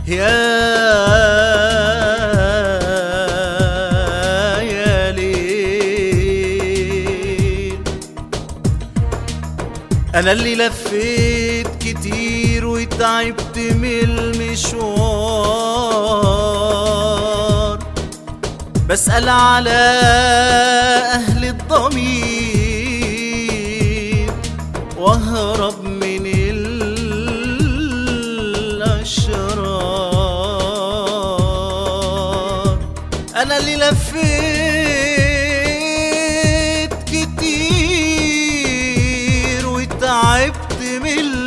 يا ليل انا اللي لفيت كتير وتعبت من المشوار بسأل على أهل الضمير وأهرب من الأشرار أنا اللي لفيت كتير وتعبت من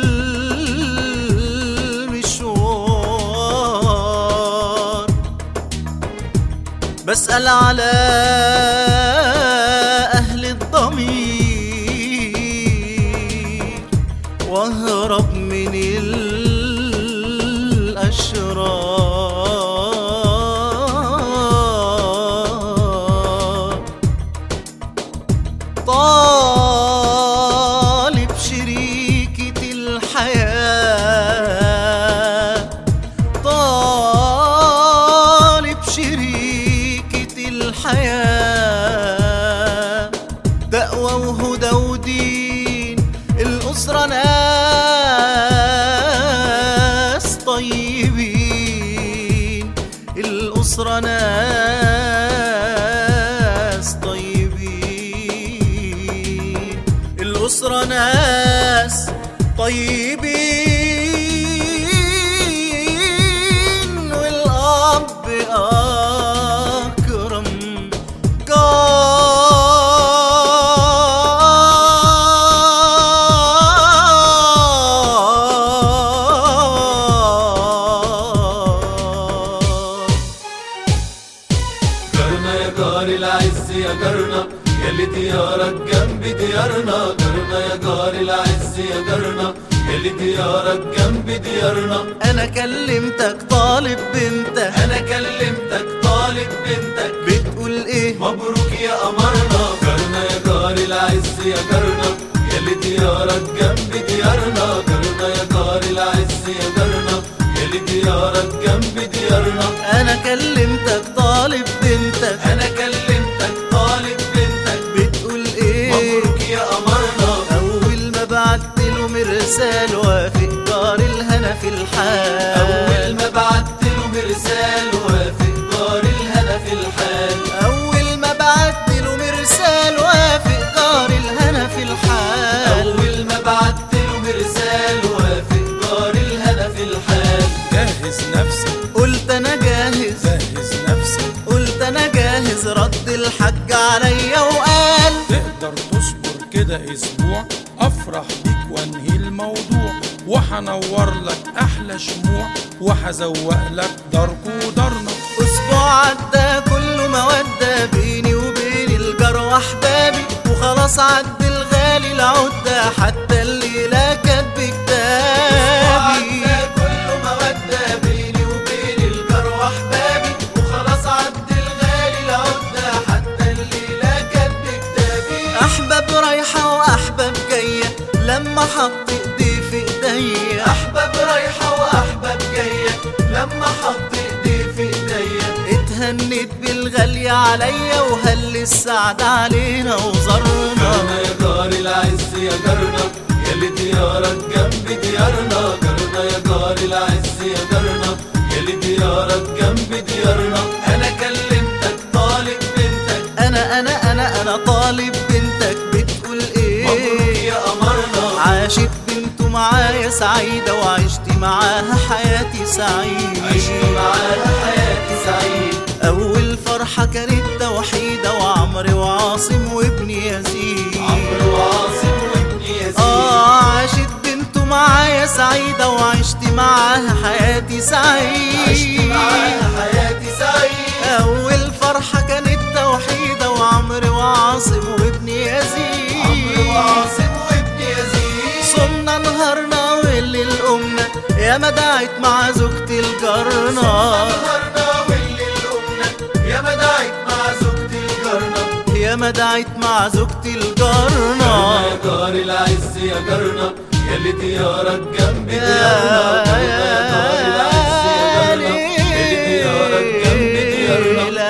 المشوار بسأل على أهل الضمير وأهرب من الأشرار طالب شريكة الحياة طالب شريكة الحياة تقوى وهدى ودين الأسرة ناس طيبين الأسرة ناس طيبين الأسرة ناس طيبين والأب أكرم جار جرنا يا جار العز يا جرنا يلي ديارك جنب ديارنا جرنا يا جار العز يا جرنا يلي ديارك جنب ديارنا أنا كلمتك طالب بنتك انا كلمتك طالب بنتك بتقول إيه مبروك يا قمرنا جرنا يا جار العز يا جرنا يلي ديارك جنب ديارنا جرنا يا جار العز يا جرنا يلي ديارك جنب ديارنا أنا كلمتك طالب بنتك انا كلمتك طالب بنتك بتقول إيه مبروك يا قمرنا أول ما بعت له مرسال وافق دار الهنا في الحال أول ما بعت له مرسال وافق دار الهنا في الحال أول ما بعت له مرسال وافق دار الهنا في الحال أول ما بعت له مرسال وافق دار الهنا في الحال جهز نفسك قلت أنا جاهز جهز نفسك قلت أنا جاهز رد الحج عليا وقال تقدر تصبر كده اسبوع افرح بيك وانهي الموضوع وحنور لك احلى شموع وحزوق لك دارك ودارنا أسبوع عدى كله مودة بيني وبين الجار وأحبابي وخلاص عدى الغالي العدة حتى الليلة كانت بكتابي وعدنا كله مودة بيني وبين الجار وأحبابي وخلاص عد الغالي العدة حتى الليلة كانت بكتابي أحباب رايحة وأحباب جاية لما حط إيدي في إيديا أحباب رايحة وأحباب جاية لما حط إيديه في إيديا اتهنت بالغالية عليا وهل السعد علينا وزرنا جرنا يا جار العز يا جرنا يلي ديارك جنب ديارنا جرنا يا جار العز يا جرنا يلي ديارك جنب ديارنا انا كلمتك طالب بنتك أنا أنا أنا أنا طالب بنتك بتقول مبروك إيه يا قمرنا عاشت بنته معايا سعيدة وعشت معاها حياتي سعيد عشت معاها حياتي سعيد أول فرحة كانت توحيدة وعمرو وعاصم وابن يزيد عمرو وعاصم وابن يزيد آه عاشت بنته معايا سعيدة وعشت معاها حياتي سعيد عشت معاها حياتي سعيد أول فرحة كانت توحيدة وعمرو وعاصم وابن يزيد عمرو وعاصم وابن يزيد صمنا نهارنا والليل قمنا يا ما دعت مع زوجتي الجرنا نهارنا والليل قمنا يا ما دعت مع زوجتي الجرنا يا ما دعت مع زوجتي جرنا الجرنا يا جار العز يا جرنا يلي ديارك جنب ديارنا جرنا يا جار العز يا ديارنا